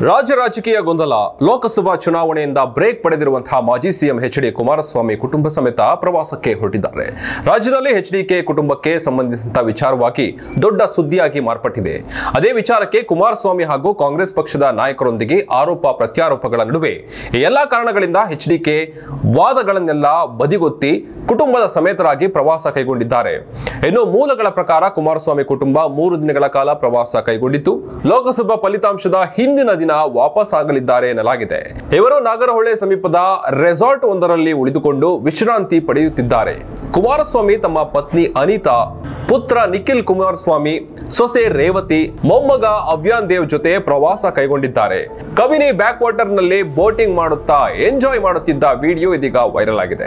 ರಾಜ್ಯ ರಾಜಕೀಯ ಗೊಂದಲ ಲೋಕಸಭಾ ಚುನಾವಣೆಯಿಂದ ಬ್ರೇಕ್ ಪಡೆದಿರುವಂತಹ ಮಾಜಿ ಸಿಎಂ ಎಚ್ ಡಿ ಕುಮಾರಸ್ವಾಮಿ ಕುಟುಂಬ ಸಮೇತ ಪ್ರವಾಸಕ್ಕೆ ಹೊರಟಿದ್ದಾರೆ ರಾಜ್ಯದಲ್ಲಿ ಎಚ್ ಡಿಕೆ ಕುಟುಂಬಕ್ಕೆ ಸಂಬಂಧಿಸಿದಂತಹ ವಿಚಾರವಾಗಿ ದೊಡ್ಡ ಸುದ್ದಿಯಾಗಿ ಮಾರ್ಪಟ್ಟಿದೆ ಅದೇ ವಿಚಾರಕ್ಕೆ ಕುಮಾರಸ್ವಾಮಿ ಹಾಗೂ ಕಾಂಗ್ರೆಸ್ ಪಕ್ಷದ ನಾಯಕರೊಂದಿಗೆ ಆರೋಪ ಪ್ರತ್ಯಾರೋಪಗಳ ನಡುವೆ ಈ ಎಲ್ಲಾ ಕಾರಣಗಳಿಂದ ಎಚ್ ಡಿಕೆ ವಾದಗಳನ್ನೆಲ್ಲ ಬದಿಗೊತ್ತಿ ಕುಟುಂಬದ ಸಮೇತರಾಗಿ ಪ್ರವಾಸ ಕೈಗೊಂಡಿದ್ದಾರೆ ಇನ್ನು ಮೂಲಗಳ ಪ್ರಕಾರ ಕುಮಾರಸ್ವಾಮಿ ಕುಟುಂಬ ಮೂರು ದಿನಗಳ ಕಾಲ ಪ್ರವಾಸ ಕೈಗೊಂಡಿದ್ದು ಲೋಕಸಭಾ ಫಲಿತಾಂಶದ ಹಿಂದಿನ ದಿನ ವಾಪಸ್ ಆಗಲಿದ್ದಾರೆ ಎನ್ನಲಾಗಿದೆ ಇವರು ನಾಗರಹೊಳೆ ಸಮೀಪದ ರೆಸಾರ್ಟ್ ಒಂದರಲ್ಲಿ ಉಳಿದುಕೊಂಡು ವಿಶ್ರಾಂತಿ ಪಡೆಯುತ್ತಿದ್ದಾರೆ ಕುಮಾರಸ್ವಾಮಿ ತಮ್ಮ ಪತ್ನಿ ಅನಿತಾ ಪುತ್ರ ನಿಖಿಲ್ ಕುಮಾರಸ್ವಾಮಿ ಸೊಸೆ ರೇವತಿ ಮೊಮ್ಮಗ ಅವ್ಯಾನ್ ದೇವ್ ಜೊತೆ ಪ್ರವಾಸ ಕೈಗೊಂಡಿದ್ದಾರೆ ಕಬಿನಿ ಬ್ಯಾಕ್ ವಾಟರ್ ನಲ್ಲಿ ಬೋಟಿಂಗ್ ಮಾಡುತ್ತಾ ಎಂಜಾಯ್ ಮಾಡುತ್ತಿದ್ದ ವಿಡಿಯೋ ಇದೀಗ ವೈರಲ್ ಆಗಿದೆ